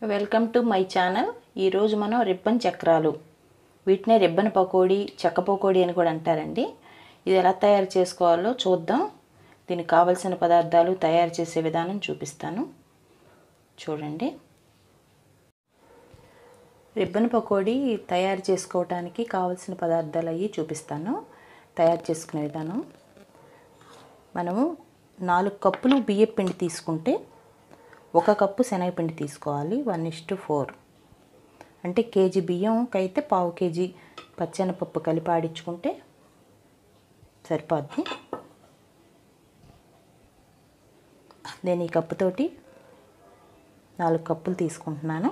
welcome to my channel ఈరోజు మనం ribbon చక్రాలు వీటినే రిబ్బన్ పకోడీ చెక్క పకోడీ అని కూడా అంటారండి ఇది ఎలా తయారు చేసుకోవాలో చూద్దాం దీనికి కావలసిన పదార్థాలు తయారు చేసే విధానం చూపిస్తాను చూడండి రిబ్బన్ పకోడీ తయారు చేసుకోవడానికి కావలసిన పదార్థాలు అవి చూపిస్తాను తయారు చేసుకునే విధానం మనము నాలుగు కప్పులు బియ్యం పిండి తీసుకుంటే ఒక కప్పు శనగపిండి తీసుకోవాలి వన్ ఇస్ టు ఫోర్ అంటే కేజీ బియ్యంకి అయితే పావు కేజీ పచ్చెనపప్పు కలిపి ఆడించుకుంటే సరిపోద్ది నేను ఈ కప్పుతోటి నాలుగు కప్పులు తీసుకుంటున్నాను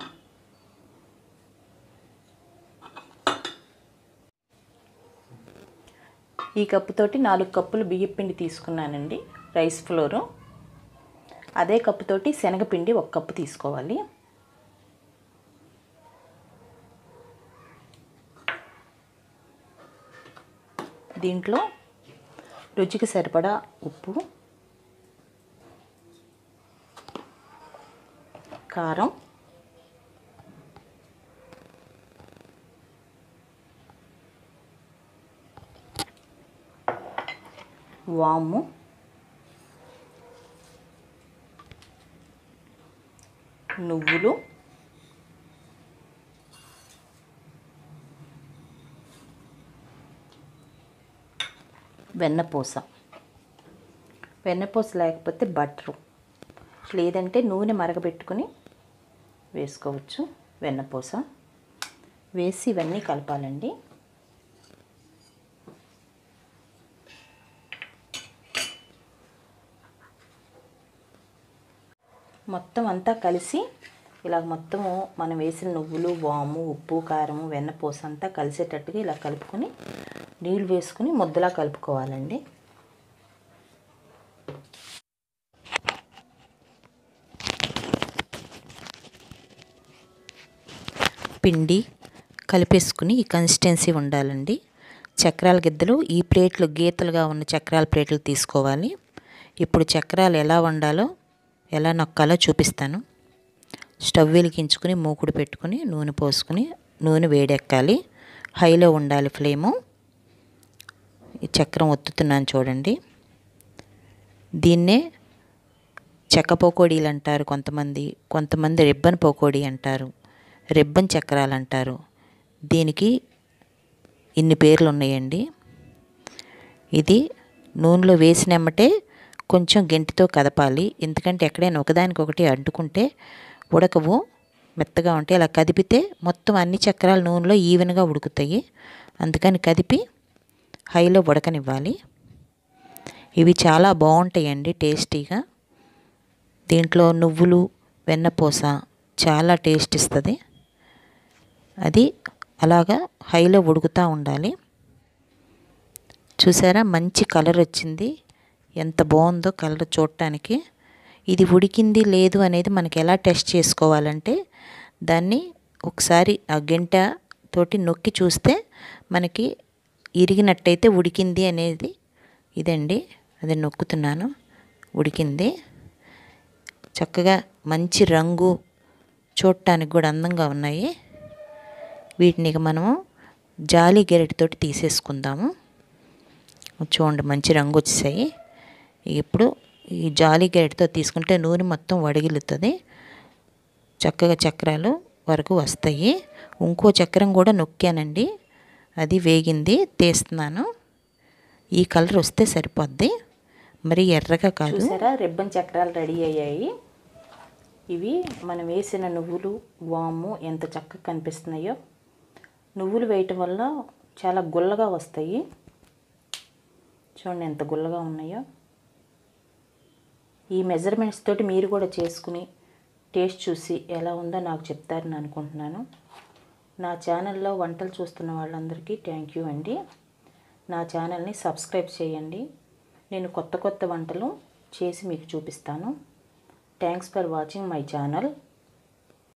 ఈ కప్పుతోటి నాలుగు కప్పులు బియ్యం పిండి తీసుకున్నానండి రైస్ ఫ్లోరు అదే కప్పుతోటి శనగపిండి ఒక కప్పు తీసుకోవాలి దీంట్లో రుచికి సరిపడా ఉప్పు కారం వాము నువ్వులు వెన్నపూస వెన్నపూస లేకపోతే బటరు లేదంటే నూనె మరగబెట్టుకుని వేసుకోవచ్చు వెన్నపూస వేసి ఇవన్నీ కలపాలండి మొత్తం అంతా కలిసి ఇలా మొత్తము మనం వేసిన నువ్వులు వాము ఉప్పు కారము వెన్నపూస అంతా కలిసేటట్టుగా ఇలా కలుపుకొని నీళ్ళు వేసుకుని ముద్దలా కలుపుకోవాలండి పిండి కలిపేసుకుని ఈ కన్సిస్టెన్సీ ఉండాలండి చక్రాల గిద్దలు ఈ ప్లేట్లు గీతలుగా ఉన్న చక్రాల ప్లేట్లు తీసుకోవాలి ఇప్పుడు చక్రాలు ఎలా వండాలో ఎలా నొక్కాలో చూపిస్తాను స్టవ్ వెలిగించుకుని మూకుడు పెట్టుకుని నూనె పోసుకుని నూనె వేడెక్కాలి హైలో ఉండాలి ఫ్లేము ఈ చక్రం ఒత్తుతున్నాను చూడండి దీన్నే చెక్క పకోడీలు అంటారు కొంతమంది కొంతమంది రిబ్బన్ పకోడీ అంటారు రిబ్బన్ చక్రాలు అంటారు దీనికి ఇన్ని పేర్లు ఉన్నాయండి ఇది నూనెలో వేసినమ్మటే కొంచెం గెంటితో కదపాలి ఎందుకంటే ఎక్కడైనా ఒకదానికొకటి అడ్డుకుంటే ఉడకవు మెత్తగా ఉంటే ఇలా కదిపితే మొత్తం అన్ని చక్రాలు నూనెలో ఈవెన్గా ఉడుకుతాయి అందుకని కదిపి హైలో ఉడకనివ్వాలి ఇవి చాలా బాగుంటాయండి టేస్టీగా దీంట్లో నువ్వులు వెన్నపూస చాలా టేస్ట్ ఇస్తుంది అది అలాగా హైలో ఉడుకుతూ ఉండాలి చూసారా మంచి కలర్ వచ్చింది ఎంత బాగుందో కలర్ చూడటానికి ఇది ఉడికింది లేదు అనేది మనకి ఎలా టెస్ట్ చేసుకోవాలంటే దాన్ని ఒకసారి ఆ గంట తోటి నొక్కి చూస్తే మనకి ఇరిగినట్టయితే ఉడికింది అనేది ఇదండి అది నొక్కుతున్నాను ఉడికింది చక్కగా మంచి రంగు చూడటానికి కూడా అందంగా ఉన్నాయి వీటిని ఇక మనము జాలి గెరటితోటి తీసేసుకుందాము చూడండి మంచి రంగు వచ్చేసాయి ఇప్పుడు ఈ జాలి గెరటితో తీసుకుంటే నూనె మొత్తం వడిగిలుతుంది చక్కగా చక్రాలు వరకు వస్తాయి ఇంకో చక్రం కూడా నొక్కానండి అది వేగింది తీస్తున్నాను ఈ కలర్ వస్తే సరిపోద్ది మరి ఎర్రగా కాదు చూసారా రిబ్బన్ చక్రాలు రెడీ అయ్యాయి ఇవి మనం వేసిన నువ్వులు వాము ఎంత చక్కగా కనిపిస్తున్నాయో నువ్వులు వేయటం వల్ల చాలా గుల్లగా వస్తాయి చూడండి ఎంత గుల్లగా ఉన్నాయో ఈ మెజర్మెంట్స్ తోటి మీరు కూడా చేసుకుని టేస్ట్ చూసి ఎలా ఉందో నాకు చెప్తారని అనుకుంటున్నాను నా ఛానల్లో వంటలు చూస్తున్న వాళ్ళందరికీ థ్యాంక్ యూ అండి నా ఛానల్ని సబ్స్క్రైబ్ చేయండి నేను కొత్త కొత్త వంటలు చేసి మీకు చూపిస్తాను thanks for watching my channel